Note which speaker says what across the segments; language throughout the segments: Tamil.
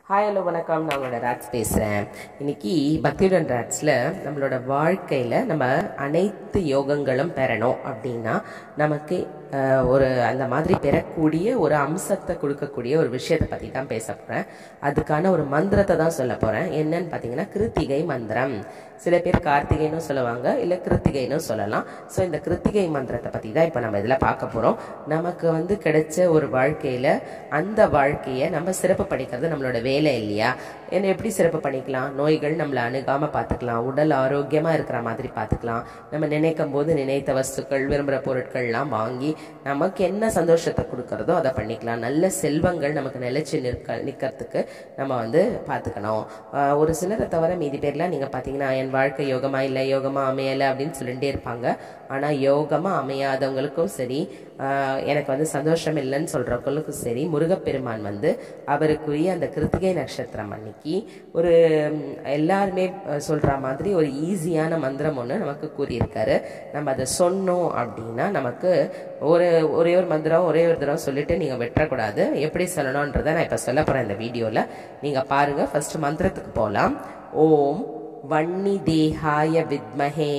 Speaker 1: ஹாய் ஹலோ வணக்கம் நான் உங்களோட ராட்ஸ் பேசுகிறேன் இன்னைக்கு பக்தியுடன் ராட்ஸில் நம்மளோட வாழ்க்கையில் நம்ம அனைத்து யோகங்களும் பெறணும் அப்படின்னா நமக்கு அஹ், ஒரு அந்த மாதிரி பெறக்கூடிய ஒரு அம்சத்தை கொடுக்கக்கூடிய ஒரு விஷயத்தை பற்றி தான் பேச போகிறேன் அதுக்கான ஒரு மந்திரத்தை தான் சொல்ல போகிறேன் என்னன்னு பார்த்தீங்கன்னா கிருத்திகை மந்திரம் சில பேர் கார்த்திகைன்னு சொல்லுவாங்க இல்லை கிருத்திகைன்னு சொல்லலாம் ஸோ இந்த கிருத்திகை மந்திரத்தை பற்றி தான் இப்போ நம்ம இதில் பார்க்க போகிறோம் நமக்கு வந்து கிடைச்ச ஒரு வாழ்க்கையில் அந்த வாழ்க்கையை நம்ம சிறப்பு பண்ணிக்கிறது நம்மளோட வேலை இல்லையா என்ன எப்படி சிறப்பு பண்ணிக்கலாம் நோய்கள் நம்மளை அணுகாமல் பார்த்துக்கலாம் உடல் ஆரோக்கியமாக இருக்கிற மாதிரி பார்த்துக்கலாம் நம்ம நினைக்கும் போது நினைத்த வஸ்துக்கள் விரும்புகிற பொருட்கள்லாம் வாங்கி நமக்கு என்ன சந்தோஷத்தை கொடுக்கறதோ அதை பண்ணிக்கலாம் நல்ல செல்வங்கள் நமக்கு நிலைச்சு நிற்க நிற்கிறதுக்கு நம்ம வந்து பார்த்துக்கணும் ஆஹ் ஒரு சிலரை தவிர மீதி பேர்லாம் நீங்கள் பார்த்தீங்கன்னா என் வாழ்க்கை யோகமா இல்லை யோகமா அமையலை அப்படின்னு சொல்லிட்டே இருப்பாங்க ஆனால் யோகமா அமையாதவங்களுக்கும் சரி ஆஹ் எனக்கு வந்து சந்தோஷம் இல்லைன்னு சொல்கிறவங்களுக்கும் சரி முருகப்பெருமான் வந்து அவருக்குரிய அந்த கிருத்திகை நட்சத்திரம் அன்னைக்கு ஒரு ம், எல்லாருமே அஹ், சொல்ற மாதிரி ஒரு ஈஸியான மந்திரம் ஒன்று நமக்கு கூறியிருக்காரு நம்ம அதை சொன்னோம் அப்படின்னா நமக்கு ஒரு ஒரே ஒரு மந்திரம் ஒரே ஒரு தடவை சொல்லிட்டு நீங்கள் வெட்டக்கூடாது எப்படி சொல்லணுன்றதை நான் இப்போ சொல்ல போகிறேன் இந்த வீடியோவில் நீங்கள் பாருங்கள் ஃபர்ஸ்ட் மந்திரத்துக்கு போகலாம் ஓம் வன்னி தேகாய வித்மஹே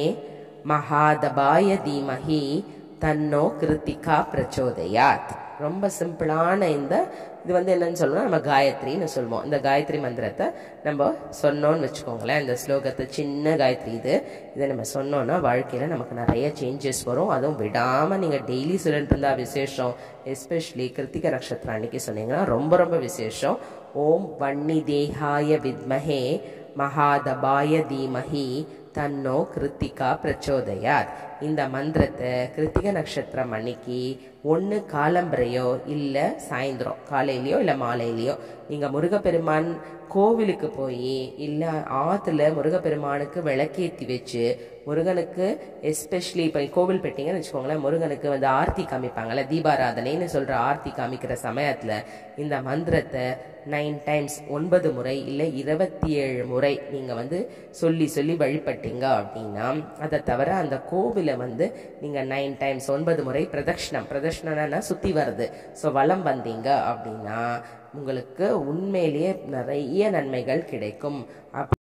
Speaker 1: மகாதபாய தீமஹி தன்னோ கிருத்திகா பிரச்சோதயாத் ரொம்ப சிம்பிளான இந்த இது வந்து என்னன்னு சொல்லணும் நம்ம காயத்ரின்னு சொல்லுவோம் இந்த காயத்ரி மந்திரத்தை நம்ம சொன்னோன்னு வச்சுக்கோங்களேன் இந்த ஸ்லோகத்தை சின்ன காயத்ரி இது இதை நம்ம சொன்னோன்னா வாழ்க்கையில் நமக்கு நிறைய சேஞ்சஸ் வரும் அதுவும் விடாமல் நீங்கள் டெய்லி சொல்லிட்டு இருந்தா விசேஷம் எஸ்பெஷலி கிருத்திக நட்சத்திரம் அன்னைக்கு சொன்னீங்கன்னா ரொம்ப ரொம்ப விசேஷம் ஓம் வன்னி தேகாய வித்மஹே மகாதபாய தீமஹி தன்னோ கிருத்திகா பிரச்சோதயாத் இந்த மந்திரத்தை கிருத்திக நட்சத்திரம் அன்னைக்கு ஒன்று காலம்பரையோ இல்லை சாயந்தரம் காலையிலையோ இல்லை மாலையிலையோ நீங்கள் முருகப்பெருமான் கோவிலுக்கு போய் இல்லை ஆற்றுல முருகப்பெருமானுக்கு விளக்கேற்றி வச்சு முருகனுக்கு எஸ்பெஷலி இப்போ கோவில் போயிட்டீங்கன்னு வச்சுக்கோங்களேன் முருகனுக்கு வந்து ஆர்த்தி காமிப்பாங்கல்ல தீபாராதனைன்னு சொல்கிற ஆர்த்தி காமிக்கிற சமயத்தில் இந்த மந்திரத்தை நைன் டைம்ஸ் ஒன்பது முறை இல்லை இருபத்தி ஏழு முறை நீங்கள் வந்து சொல்லி சொல்லி வழிபட்டீங்க அப்படின்னா அதை தவிர அந்த கோவிலை வந்து நீங்கள் நைன் டைம்ஸ் ஒன்பது முறை பிரதட்சணம் பிரதட்சணம்னா சுற்றி வருது ஸோ வலம் வந்தீங்க அப்படின்னா உங்களுக்கு உண்மையிலேயே நிறைய நன்மைகள் கிடைக்கும் அப்ப